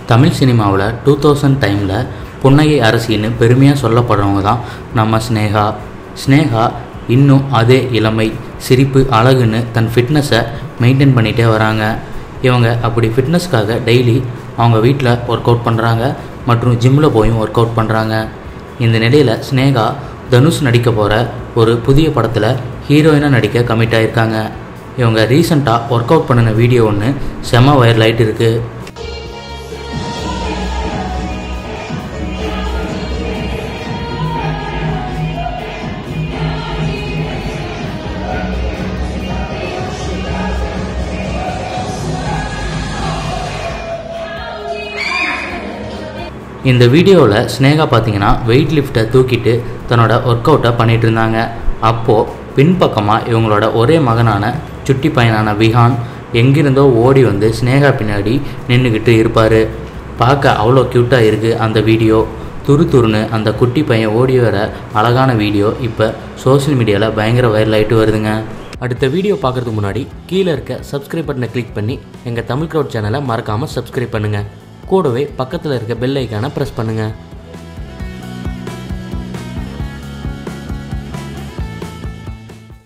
தமிழ் சினிமாவில் two thousand டைமில் புன்னகை அரசின்னு பெருமையாக சொல்லப்படுறவங்க தான் நம்ம ஸ்னேகா ஸ்னேகா இன்னும் அதே இளமை சிரிப்பு அழகுன்னு தன் ஃபிட்னஸை மெயின்டைன் பண்ணிகிட்டே வராங்க இவங்க அப்படி ஃபிட்னஸ்க்காக டெய்லி அவங்க வீட்டில் ஒர்க் அவுட் பண்ணுறாங்க மற்றும் ஜிம்மில் போயும் ஒர்க் அவுட் பண்ணுறாங்க இந்த நிலையில் ஸ்னேகா தனுஷ் நடிக்க போகிற ஒரு புதிய படத்தில் ஹீரோயினாக நடிக்க கமிட் ஆயிருக்காங்க இவங்க ரீசண்டாக ஒர்க் அவுட் பண்ணின வீடியோ ஒன்று செம வைரல் ஆகிட்டு இருக்குது இந்த வீடியோவில் ஸ்னேகா பார்த்தீங்கன்னா வெயிட் லிஃப்ட்டை தூக்கிட்டு தன்னோட ஒர்க் அவுட்டை பண்ணிட்டு இருந்தாங்க அப்போது பின்பக்கமாக இவங்களோட ஒரே மகனான சுட்டி பையனான விஹான் எங்கிருந்தோ ஓடி வந்து ஸ்னேகா பின்னாடி நின்றுக்கிட்டு இருப்பார் பார்க்க அவ்வளோ க்யூட்டாக இருக்குது அந்த வீடியோ துரு துருன்னு அந்த குட்டி பையன் ஓடி வர அழகான வீடியோ இப்போ சோஷியல் மீடியாவில் பயங்கர வைரல் ஆகிட்டு வருதுங்க அடுத்த வீடியோ பார்க்குறதுக்கு முன்னாடி கீழே இருக்க சப்ஸ்கிரைப் பட்டனை கிளிக் பண்ணி எங்கள் தமிழ் க்ரௌட் சேனலை மறக்காமல் சப்ஸ்கிரைப் பண்ணுங்கள் கூடவே பக்கத்தில் இருக்க பெல் ஐக்கானை ப்ரெஸ் பண்ணுங்கள்